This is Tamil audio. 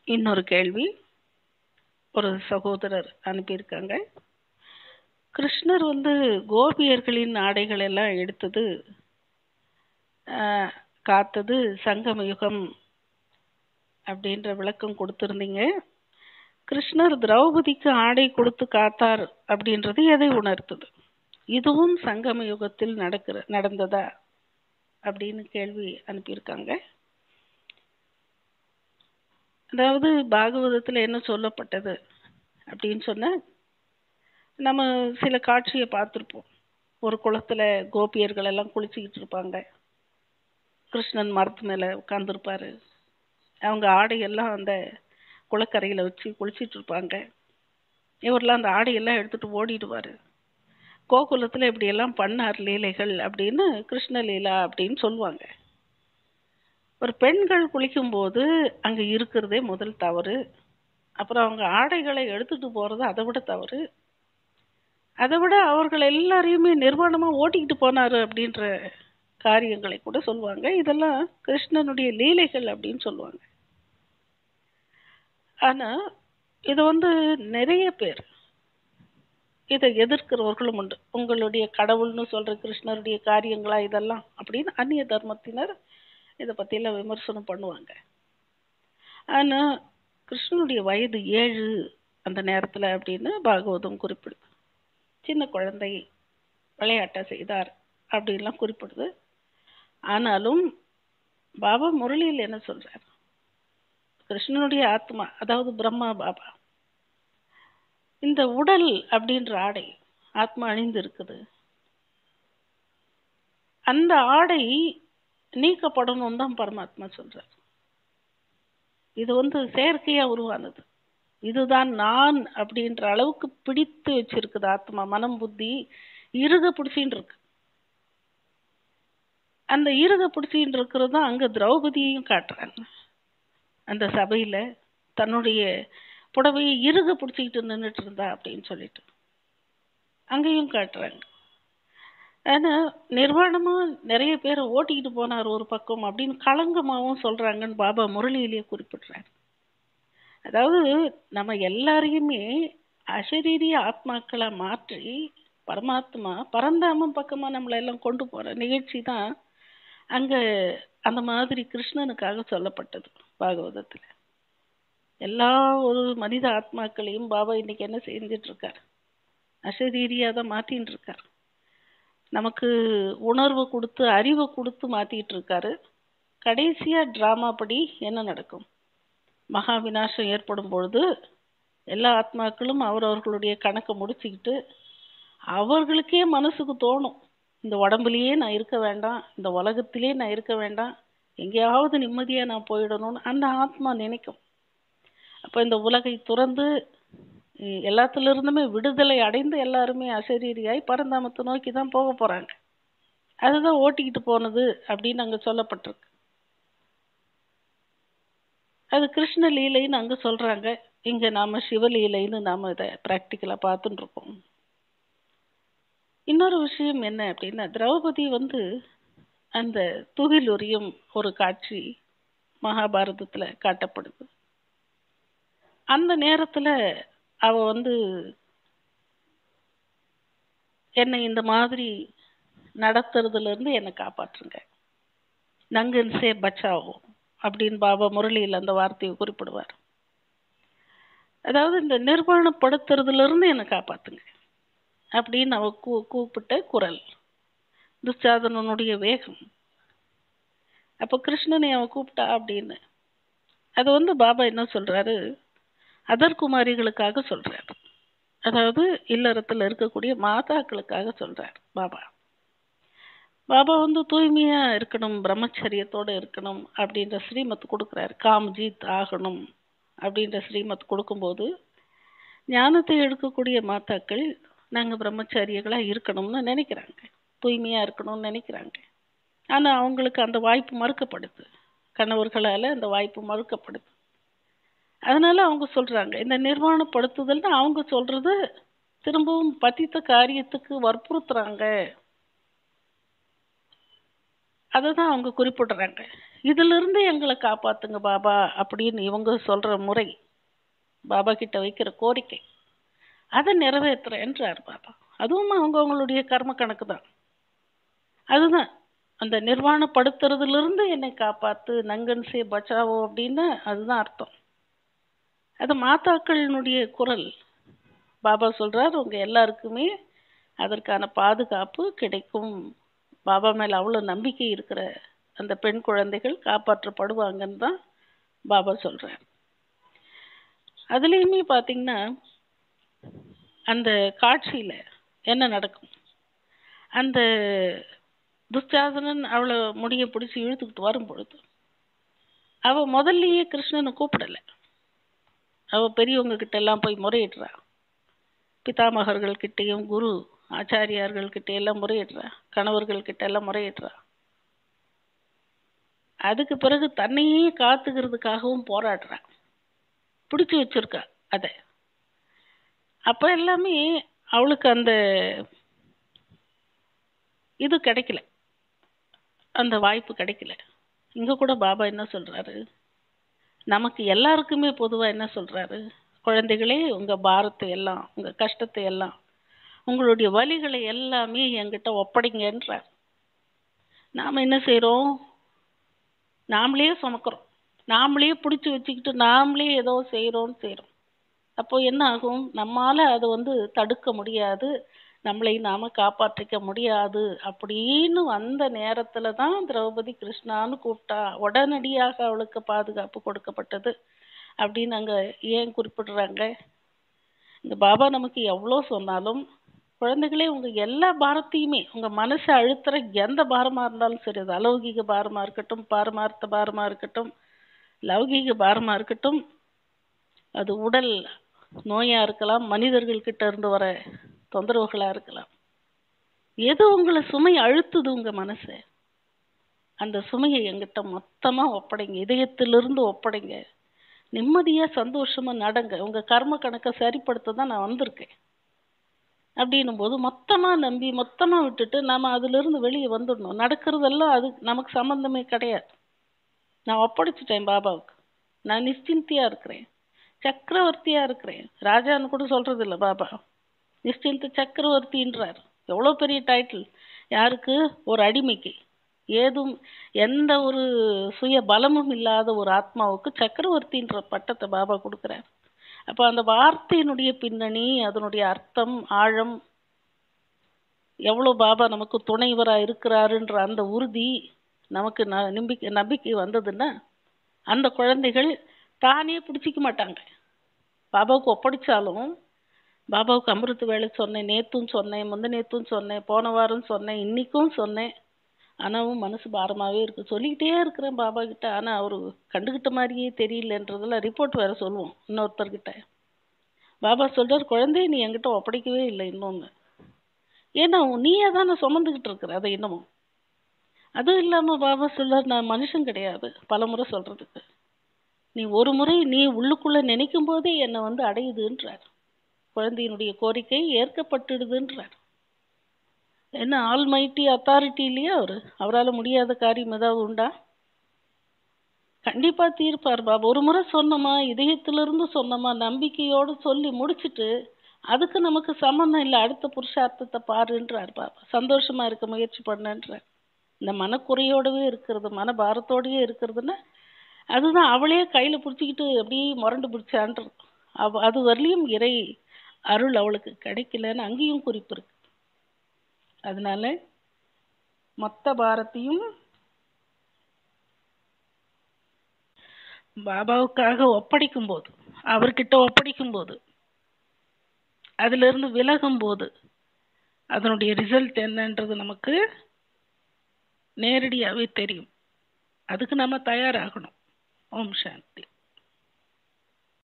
இன்னொரு கேள்வி ஒரு சகோதரர் அனுப்பியிருக்காங்க கிருஷ்ணர் வந்து கோபியர்களின் ஆடைகள் எல்லாம் எடுத்தது ஆஹ், காத்தது சங்கம யுகம் அப்படின்ற விளக்கம் கொடுத்திருந்தீங்க கிருஷ்ணர் திரௌபதிக்கு ஆடை கொடுத்து காத்தார் அப்படின்றது எதை உணர்த்துது இதுவும் சங்கம யுகத்தில் நடக்கிற நடந்ததா அப்படின்னு கேள்வி அனுப்பியிருக்காங்க அதாவது பாகவதத்துல என்ன சொல்லப்பட்டது அப்படின்னு சொன்னா நம்ம சில காட்சியை பார்த்துருப்போம் ஒரு குளத்துல கோபியர்கள் எல்லாம் குளிச்சுக்கிட்டு இருப்பாங்க கிருஷ்ணன் மரத்து மேல உட்கார்ந்துருப்பாரு அவங்க ஆடையெல்லாம் அந்த குளக்கரையில வச்சு குளிச்சிட்டு இருப்பாங்க இவரெல்லாம் அந்த ஆடையெல்லாம் எடுத்துட்டு ஓடிடுவாரு கோகுலத்துல இப்படி எல்லாம் பண்ணார் லீலைகள் அப்படின்னு கிருஷ்ண லீலா அப்படின்னு சொல்லுவாங்க ஒரு பெண்கள் குளிக்கும்போது அங்க இருக்கிறதே முதல் தவறு அப்புறம் அவங்க ஆடைகளை எடுத்துட்டு போறது அதை விட தவறு அதை விட அவர்கள் எல்லாரையுமே நிர்வாணமா ஓட்டிக்கிட்டு போனாரு அப்படின்ற காரியங்களை கூட சொல்லுவாங்க இதெல்லாம் கிருஷ்ணனுடைய லீலைகள் அப்படின்னு சொல்லுவாங்க ஆனா இது வந்து நிறைய பேர் இதை எதிர்க்கிறவர்களும் உண்டு உங்களுடைய கடவுள்னு சொல்ற கிருஷ்ணருடைய காரியங்களா இதெல்லாம் அப்படின்னு அந்நிய தர்மத்தினர் இதை பத்தியெல்லாம் விமர்சனம் பண்ணுவாங்க ஆனா கிருஷ்ணனுடைய வயது ஏழு அந்த நேரத்துல அப்படின்னு பாகவதம் குறிப்பிடுது சின்ன குழந்தை விளையாட்ட செய்தார் அப்படின்லாம் குறிப்பிடுது ஆனாலும் பாபா முரளியில் என்ன சொல்றார் கிருஷ்ணனுடைய ஆத்மா அதாவது பிரம்மா பாபா இந்த உடல் அப்படின்ற ஆடை ஆத்மா அணிந்து இருக்குது அந்த ஆடை நீக்கப்படணும் தான் பரமாத்மா சொல்றார் இது வந்து செயற்கையா உருவானது இதுதான் நான் அப்படின்ற அளவுக்கு பிடித்து வச்சிருக்குது ஆத்மா மனம் புத்தி இருக பிடிச்சின்னு இருக்கு அந்த இருக பிடிச்சின்னு இருக்கிறது தான் அங்க திரௌபதியையும் காட்டுறாங்க அந்த சபையில தன்னுடைய புடவையை இறுக பிடிச்சிக்கிட்டு நின்றுட்டு இருந்தா அப்படின்னு சொல்லிட்டு அங்கேயும் காட்டுறாங்க ஆனா நிர்வாணமா நிறைய பேர் ஓட்டிக்கிட்டு போனார் ஒரு பக்கம் அப்படின்னு களங்கமாவும் சொல்றாங்கன்னு பாபா முரளியிலேயே குறிப்பிடுறாங்க அதாவது நம்ம எல்லாரையுமே அசரீரிய ஆத்மாக்களா மாற்றி பரமாத்மா பரந்தாமம் பக்கமா நம்மளை எல்லாம் கொண்டு போற நிகழ்ச்சி தான் அங்க அந்த மாதிரி கிருஷ்ணனுக்காக சொல்லப்பட்டது பாகவதத்துல எல்லா ஒரு மனித ஆத்மாக்களையும் பாபா இன்னைக்கு என்ன செஞ்சிட்டு இருக்கார் அசரீரியா தான் மாத்தின்னு இருக்கார் நமக்கு உணர்வு கொடுத்து அறிவை கொடுத்து மாத்திட்டு இருக்காரு கடைசியா டிராமா படி என்ன நடக்கும் மகா விநாசம் ஏற்படும் பொழுது எல்லா ஆத்மாக்களும் அவரவர்களுடைய கணக்கை முடிச்சுக்கிட்டு அவர்களுக்கே மனசுக்கு தோணும் இந்த உடம்புலயே நான் இருக்க வேண்டாம் இந்த உலகத்திலே நான் இருக்க வேண்டாம் எங்கேயாவது நிம்மதியா நான் போயிடணும்னு அந்த ஆத்மா நினைக்கும் அப்ப இந்த உலகை துறந்து அஹ் எல்லாத்துல இருந்துமே விடுதலை அடைந்து எல்லாருமே அசரீரியாய் பரந்தாமத்தை நோக்கி தான் போக போறாங்க அதுதான் ஓட்டிக்கிட்டு போனது அப்படின்னு அங்க சொல்லப்பட்டிருக்கு அது கிருஷ்ண லீலைன்னு அங்க சொல்றாங்க இங்க நாம சிவலீலைன்னு நாம இதை பிராக்டிக்கலா பார்த்துட்டு இருக்கோம் இன்னொரு விஷயம் என்ன அப்படின்னா திரௌபதி வந்து அந்த துகில் உரியும் ஒரு காட்சி மகாபாரதத்துல காட்டப்படுது அந்த நேரத்துல அவ வந்து என்னை இந்த மாதிரி நடத்துறதுல இருந்து என்னை காப்பாற்றுங்க நங்கன் சே பச்சாவோ அப்படின்னு பாபா முரளியில் அந்த வார்த்தையை குறிப்பிடுவார் அதாவது இந்த நிர்வாணப்படுத்துறதுல இருந்து என்னை காப்பாத்துங்க அப்படின்னு அவ கூ கூப்பிட்ட குரல் துச்சாதனனுடைய வேகம் அப்ப கிருஷ்ணனை அவன் கூப்பிட்டா அப்படின்னு அது வந்து பாபா என்ன சொல்றாரு அதர்குமாரிகளுக்காக சொல்றார் அதாவது இல்லறத்துல இருக்கக்கூடிய மாதாக்களுக்காக சொல்றார் பாபா பாபா வந்து தூய்மையா இருக்கணும் பிரம்மச்சரியத்தோட இருக்கணும் அப்படின்ற ஸ்ரீமத் கொடுக்குறாரு காம்ஜீத் ஆகணும் அப்படின்ற ஸ்ரீமத் கொடுக்கும்போது ஞானத்தை எடுக்கக்கூடிய மாதாக்கள் நாங்க பிரம்மச்சாரிகளா இருக்கணும்னு நினைக்கிறாங்க தூய்மையா இருக்கணும்னு நினைக்கிறாங்க ஆனா அவங்களுக்கு அந்த வாய்ப்பு மறுக்கப்படுது கணவர்களால அந்த வாய்ப்பு மறுக்கப்படுது அதனால அவங்க சொல்றாங்க இந்த நிர்வாணப்படுத்துதல்னு அவங்க சொல்றது திரும்பவும் பதித்த காரியத்துக்கு வற்புறுத்துறாங்க அதை தான் அவங்க குறிப்பிடுறாங்க இதிலிருந்து எங்களை காப்பாத்துங்க பாபா அப்படின்னு இவங்க சொல்ற முறை பாபா கிட்ட வைக்கிற கோரிக்கை அதை நிறைவேற்றுறேன்றார் பாபா அதுவும் அவங்கவுங்களுடைய கர்ம கணக்கு தான் அதுதான் அந்த நிர்வாணப்படுத்துறதுல இருந்து என்னை காப்பாத்து நங்கன் சே பச்சாவோ அப்படின்னு அதுதான் அர்த்தம் அது மாதாக்களினுடைய குரல் பாபா சொல்றார் உங்க எல்லாருக்குமே அதற்கான பாதுகாப்பு கிடைக்கும் பாபா மேல அவ்வளவு நம்பிக்கை இருக்கிற அந்த பெண் குழந்தைகள் காப்பாற்றப்படுவாங்கன்னு தான் பாபா சொல்றார் அதுலேயுமே பார்த்தீங்கன்னா அந்த காட்சியில என்ன நடக்கும் அந்த துச்சாதனன் அவளை முடிய பிடிச்சி இழுத்துக்கிட்டு வரும் பொழுது அவ முதல்லயே கிருஷ்ணனை கூப்பிடல அவ பெரியவங்க கிட்ட எல்லாம் போய் முறையிடுறா பிதாமகர்கள் கிட்டேயும் குரு ஆச்சாரியார்கள் கிட்ட எல்லாம் முறையிடுறா கணவர்கள் கிட்ட எல்லாம் முறையிடுறா அதுக்கு பிறகு தன்னையே காத்துக்கிறதுக்காகவும் போராடுறா பிடிச்சு வச்சிருக்கா அத அப்ப எல்லாமே அவளுக்கு அந்த இது கிடைக்கல அந்த வாய்ப்பு கிடைக்கல இங்க கூட பாபா என்ன சொல்றாரு நமக்கு எல்லாருக்குமே பொதுவா என்ன சொல்றாரு குழந்தைகளே உங்க பாரத்தை எல்லாம் உங்க கஷ்டத்தை எல்லாம் உங்களுடைய வலிகளை எல்லாமே என்கிட்ட ஒப்படைங்கன்றார் நாம என்ன செய்றோம் நாமளே சுமக்கிறோம் நாமளே பிடிச்சி வச்சுக்கிட்டு நாமளே ஏதோ செய்றோம்னு செய்றோம் அப்போ என்ன ஆகும் நம்மால அதை வந்து தடுக்க முடியாது நம்மளை நாம காப்பாற்றிக்க முடியாது அப்படின்னு அந்த நேரத்துல தான் திரௌபதி கிருஷ்ணான்னு கூப்பிட்டா உடனடியாக அவளுக்கு பாதுகாப்பு கொடுக்கப்பட்டது அப்படின்னு அங்க ஏன் குறிப்பிடுறாங்க இந்த பாபா நமக்கு எவ்வளோ சொன்னாலும் குழந்தைகளே உங்க எல்லா பாரத்தையுமே உங்க மனசை அழுத்துற எந்த பாரமா இருந்தாலும் சரி அது அலௌகிக பாரமா இருக்கட்டும் பாரமார்த்த பாரமா இருக்கட்டும் லௌகீக பாரமா இருக்கட்டும் அது உடல் நோயா இருக்கலாம் மனிதர்கள் கிட்ட இருந்து வர தொந்தரவுகளா இருக்கலாம் எது உங்களை சுமை அழுத்துது உங்க மனசை அந்த சுமையை எங்கிட்ட மொத்தமா ஒப்படைங்க இதயத்திலிருந்து ஒப்படைங்க நிம்மதியா சந்தோஷமா நடங்க உங்க கர்ம கணக்கை சரிப்படுத்த தான் நான் வந்திருக்கேன் அப்படின்னும் போது மொத்தமா நம்பி மொத்தமா விட்டுட்டு நாம அதுல இருந்து வெளியே வந்துடணும் நடக்கிறதெல்லாம் அது நமக்கு சம்பந்தமே கிடையாது நான் ஒப்படைச்சிட்டேன் பாபாவுக்கு நான் நிশ্চিந்தியா இருக்கிறேன் சக்கரவர்த்தியா இருக்கிறேன் ராஜான்னு கூட சொல்றது இல்ல பாபா நிশ্চিந்த சக்கரவர்த்தின்றார் எவ்வளவு பெரிய டைட்டில் யாருக்கு ஒரு அடிமைக்கு ஏதும் எந்த ஒரு சுய பலமும் இல்லாத ஒரு ஆத்மாவுக்கு சக்கரவர்த்தின்ற பட்டத்தை பாபா கொடுக்கிறார் அப்ப அந்த வார்த்தையினுடைய பின்னணி அதனுடைய அர்த்தம் ஆழம் எவ்வளவு பாபா நமக்கு துணைவரா இருக்கிறாருன்ற அந்த உறுதி நமக்கு ந- நம்பிக்கை நம்பிக்கை வந்ததுன்னா அந்த குழந்தைகள் தானே பிடிச்சிக்க மாட்டாங்க பாபாவுக்கு ஒப்படைச்சாலும் பாபாவுக்கு அமிர்த வேலை சொன்னேன் நேத்தும் சொன்னேன் முந்த நேத்தும் சொன்னேன் போன வாரம் சொன்னேன் இன்னைக்கும் சொன்னேன் ஆனாவும் மனசு பாரமாவே இருக்கு சொல்லிக்கிட்டே இருக்கிறேன் பாபா கிட்ட ஆனா அவரு கண்டுகிட்ட மாதிரியே தெரியலன்றதுல ரிப்போர்ட் வேற சொல்லுவோம் இன்னொருத்தர்கிட்ட பாபா சொல்றாரு குழந்தைய நீ என்கிட்ட ஒப்படைக்கவே இல்லை இன்னொன்னு ஏன்னா நீயே தானே சுமந்துகிட்டு இருக்கிற அதை இன்னமும் அதுவும் இல்லாம பாபா சொல்றாரு நான் மனுஷன் கிடையாது பல முறை சொல்றதுக்கு நீ ஒரு முறை நீ உள்ளுக்குள்ள நினைக்கும் போதே என்னை வந்து அடையுதுன்றார் குழந்தையினுடைய கோரிக்கை ஏற்கப்பட்டுடுதுன்றார் என்ன ஆல்மைட்டி அத்தாரிட்டி இல்லையா அவரு அவரால் முடியாத காரியம் ஏதாவது உண்டா கண்டிப்பா தீர்ப்பார் பாபா ஒரு முறை சொன்னோமா இதயத்திலிருந்து சொன்னோமா நம்பிக்கையோடு சொல்லி முடிச்சிட்டு அதுக்கு நமக்கு சம்மந்தம் இல்லை அடுத்த புருஷார்த்தத்தை பாருன்றார் பாபா சந்தோஷமா இருக்க முயற்சி பண்ணுன்றார் இந்த மனக்குறையோடவே இருக்கிறது மன பாரத்தோடயே இருக்கிறதுன்னா அதுதான் அவளே கையில பிடிச்சிக்கிட்டு அப்படியே முரண்டு பிடிச்சான்றது அவ அது வரலையும் இறை அருள் அவளுக்கு கிடைக்கலன்னு அங்கேயும் குறிப்பு இருக்கு அதனால மொத்த பாரத்தையும் பாபாவுக்காக ஒப்படைக்கும் போது அவர்கிட்ட ஒப்படைக்கும் போது அதுல இருந்து விலகும் போது அதனுடைய ரிசல்ட் என்னன்றது நமக்கு நேரடியாவே தெரியும் அதுக்கு நம்ம தயாராகணும் ஓம் சாந்தி